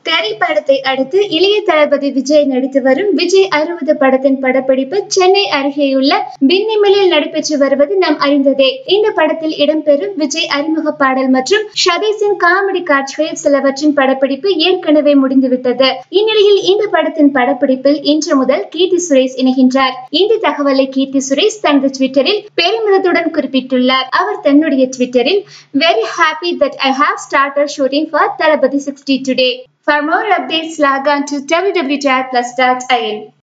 திரைப்படத்தை அடுத்து இளைய தளபதி விஜய் நடித்து வரும் விஜய் அறுபது படத்தின் படப்பிடிப்பு சென்னை அருகேயுள்ள பின்னிமலில் நடைபெற்று வருவது நாம் அறிந்ததே இந்த படத்தில் இடம்பெறும் விஜய் அறிமுக பாடல் மற்றும் சதீஷின் காமெடி காட்சிகள் சிலவற்றின் படப்பிடிப்பு ஏற்கனவே முடிந்துவிட்டது இந்நிலையில் இந்த படத்தின் படப்பிடிப்பில் இன்று முதல் கீர்த்தி சுரேஷ் இணைகின்றார் இந்த தகவலை கீர்த்தி சுரேஷ் தனது ட்விட்டரில் பெருமிதத்துடன் குறிப்பிட்டுள்ளார் அவர் தன்னுடைய ட்விட்டரில் very happy that I have started shooting for Thalapathy sixty today For more updates, log on to www.plus.in.